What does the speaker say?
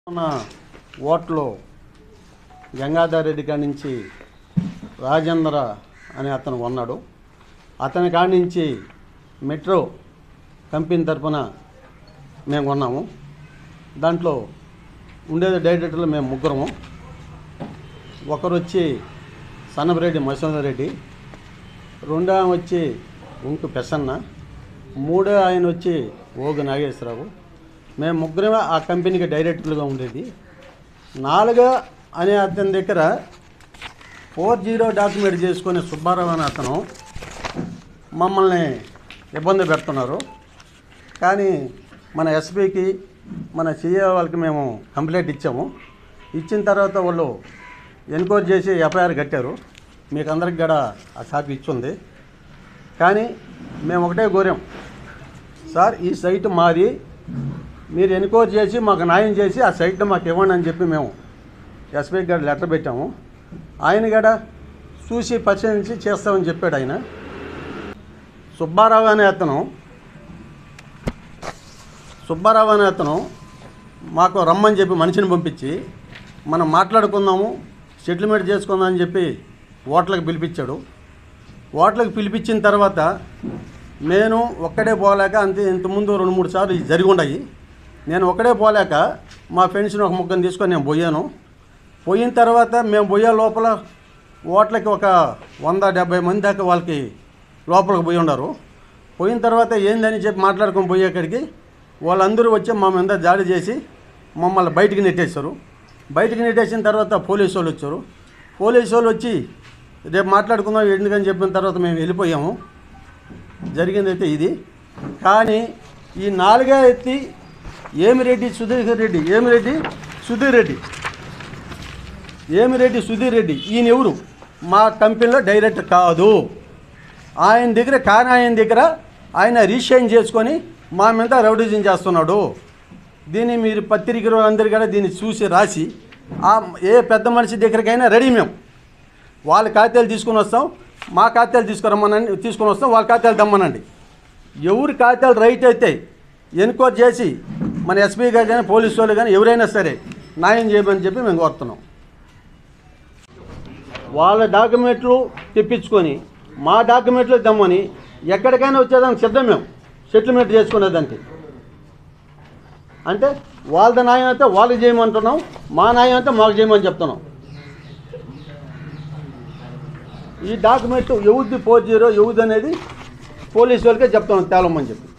మన ఓట్లో గంగాధర్ రెడ్డి కాడి నుంచి రాజేంద్ర అనే అతను కొన్నాడు అతని కాడి నుంచి మెట్రో కంపెనీ తరపున మేము కొన్నాము దాంట్లో ఉండేది డైరెక్టర్లు మేము ముగ్గురము ఒకరు వచ్చి సన్నబరెడ్డి మసూదర్ రెడ్డి రెండో ఆమె వచ్చి ఉంకు పెసన్న మూడో ఆయన వచ్చి ఓగు నాగేశ్వరరావు మేము ముగ్గురమే ఆ కంపెనీకి డైరెక్టర్లుగా ఉండేది నాలుగో అనే అతని దగ్గర ఫోర్ జీరో డాక్యుమెంట్ చేసుకునే సుబ్బారావు అనే అతను మమ్మల్ని ఇబ్బంది పెడుతున్నారు కానీ మన ఎస్పీకి మన సిఏ వాళ్ళకి మేము కంప్లైంట్ ఇచ్చాము ఇచ్చిన తర్వాత వాళ్ళు ఎన్క్వైరీ చేసి ఎఫ్ఐఆర్ కట్టారు మీకు అందరికి కూడా ఆ కాపీ ఇచ్చింది కానీ మేము ఒకటే కోరాం సార్ ఈ సైట్ మాది మీరు ఎన్క్వైరీ చేసి మాకు న్యాయం చేసి ఆ సైట్ని మాకు ఇవ్వండి అని చెప్పి మేము ఎస్పీ గారు లెటర్ పెట్టాము ఆయన కూడా చూసి పరిశీలించి చేస్తామని చెప్పాడు ఆయన సుబ్బారావు అనే అతను సుబ్బారావు అనే అతను మాకు రమ్మని చెప్పి మనిషిని పంపించి మనం మాట్లాడుకుందాము సెటిల్మెంట్ చేసుకుందాం అని చెప్పి ఓట్లకు పిలిపించాడు ఓట్లకు పిలిపించిన తర్వాత నేను ఒక్కడే పోలేక అంతే ఇంతకుముందు రెండు మూడు సార్లు ఇది జరిగి ఉన్నాయి నేను ఒక్కడే పోలేక మా ఫ్రెండ్స్ని ఒక ముగ్గురిని తీసుకొని నేను పోయాను పోయిన తర్వాత మేము పోయే లోపల ఓట్లకి ఒక వంద డెబ్బై మంది దాకా వాళ్ళకి లోపలికి పోయి ఉన్నారు పోయిన తర్వాత ఏందని చెప్పి మాట్లాడుకొని పోయేక్కడికి వాళ్ళందరూ వచ్చి మా మీద దాడి చేసి మమ్మల్ని బయటికి నెట్టేశారు బయటికి నెట్టేసిన తర్వాత పోలీసు వాళ్ళు వచ్చారు పోలీసు వాళ్ళు వచ్చి రేపు మాట్లాడుకుందాం ఎందుకని చెప్పిన తర్వాత మేము వెళ్ళిపోయాము జరిగిందైతే ఇది కానీ ఈ నాలుగే ఎత్తి ఏమిరెడ్డి సుధీర్ రెడ్డి ఏమిరెడ్డి సుధీర్ రెడ్డి ఏమిరెడ్డి సుధీర్ రెడ్డి ఈయన ఎవరు మా కంపెనీలో డైరెక్టర్ కాదు ఆయన దగ్గర కానీ ఆయన దగ్గర ఆయన రీషైన్ చేసుకొని మా మీద రౌడిజం చేస్తున్నాడు దీన్ని మీరు పత్రికలు అందరు కూడా దీన్ని చూసి రాసి ఆ ఏ పెద్ద మనిషి దగ్గరికైనా రెడీ మేము వాళ్ళ ఖాతాలు తీసుకుని వస్తాం మా ఖాతాలు తీసుకురమ్మనండి తీసుకుని వస్తాం వాళ్ళ ఖాతాలు దమ్మనండి ఎవరి ఖాతాలు రైట్ అయితే ఎన్క్వైరీ చేసి మన ఎస్పీ గారు కానీ పోలీసు వాళ్ళు కానీ ఎవరైనా సరే న్యాయం చేయమని చెప్పి మేము కోరుతున్నాం వాళ్ళ డాక్యుమెంట్లు తెప్పించుకొని మా డాక్యుమెంట్లు దమ్మని ఎక్కడికైనా వచ్చేదానికి సిద్ధం మేము సెటిల్మెంట్ చేసుకునేదానికి అంటే వాళ్ళ న్యాయం అయితే వాళ్ళకి చేయమంటున్నాం మా న్యాయం అయితే మాకు చేయమని చెప్తున్నాం ఈ డాక్యుమెంట్ ఎవరిది ఫోర్ జీరో ఎవరిది అనేది పోలీసు వాళ్ళకే చెప్తాను తేలమని చెప్పి